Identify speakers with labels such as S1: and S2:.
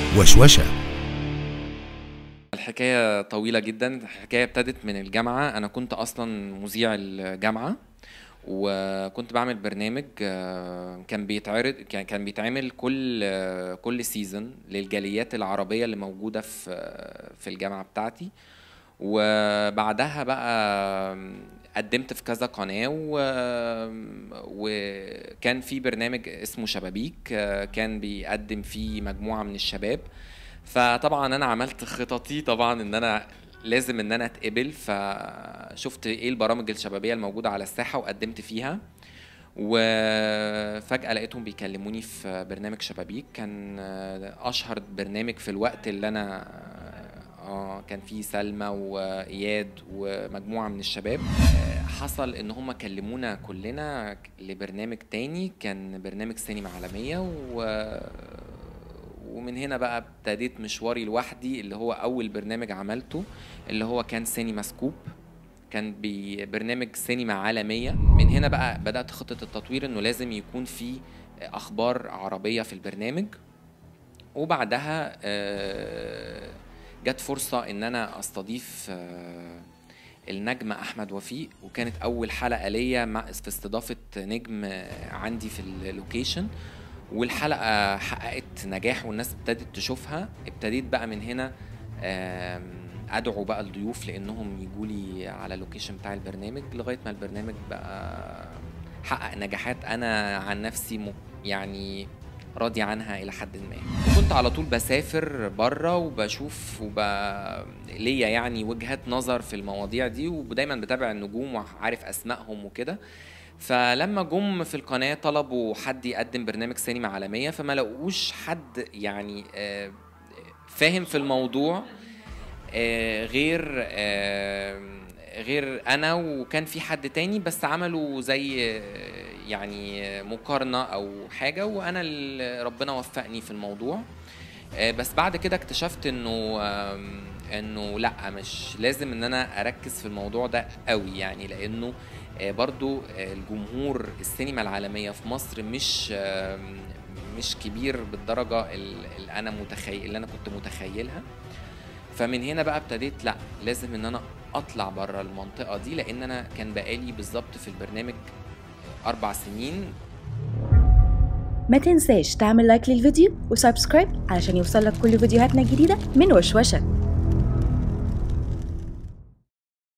S1: وشوشة
S2: الحكاية طويلة جدا الحكاية ابتدت من الجامعة أنا كنت أصلا مذيع الجامعة وكنت بعمل برنامج آه، كان بيتعرض كان كان بيتعمل كل آه، كل سيزون للجاليات العربية اللي موجودة في آه، في الجامعة بتاعتي وبعدها بقى قدمت في كذا قناة و... وكان في برنامج اسمه شبابيك آه، كان بيقدم فيه مجموعة من الشباب فطبعا انا عملت خططي طبعا ان انا لازم ان انا اتقبل فشفت ايه البرامج الشبابيه الموجوده على الساحه وقدمت فيها وفجأة لقيتهم بيكلموني في برنامج شبابيك كان أشهر برنامج في الوقت اللي أنا آه كان فيه سلمى وإياد ومجموعة من الشباب آه، حصل إن هم كلمونا كلنا لبرنامج تاني كان برنامج سينما عالمية و ومن هنا بقى ابتديت مشواري لوحدي اللي هو اول برنامج عملته اللي هو كان سينما سكوب كان برنامج سينما عالمية من هنا بقى بدأت خطة التطوير انه لازم يكون في اخبار عربية في البرنامج وبعدها آه، جت فرصة ان انا استضيف آه، النجم احمد وفيق وكانت اول حلقة ليا مع- في استضافة نجم آه، عندي في اللوكيشن والحلقه حققت نجاح والناس ابتدت تشوفها ابتديت بقى من هنا آم، ادعو بقى الضيوف لانهم يجوا لي على اللوكيشن بتاع البرنامج لغايه ما البرنامج بقى حقق نجاحات انا عن نفسي م- يعني راضي عنها الى حد ما كنت على طول بسافر بره وبشوف وب... ليا يعني وجهات نظر في المواضيع دي ودايما بتابع النجوم وعارف اسمائهم وكده فلما جم في القناه طلبوا حد يقدم برنامج سينما عالميه فما لقوش حد يعني آه، فاهم في الموضوع آه، غير آه، غير انا وكان في حد تاني بس عملوا زي آه، يعني آه، مقارنه او حاجه وانا اللي ربنا وفقني في الموضوع آه، بس بعد كده اكتشفت انه آم، انه لا مش لازم ان انا اركز في الموضوع ده قوي يعني لانه آه، برضو آه، الجمهور السينما العالميه في مصر مش آم، مش كبير بالدرجه ال- اللي انا متخيل اللي انا كنت متخيلها فمن هنا بقى ابتديت لا لازم ان انا اطلع بره المنطقه دي لان انا كان بقالي بالظبط في البرنامج اربع سنين
S3: ما تنساش تعمل لايك للفيديو وسبسكرايب علشان يوصلك كل فيديوهاتنا الجديدة من وشوشة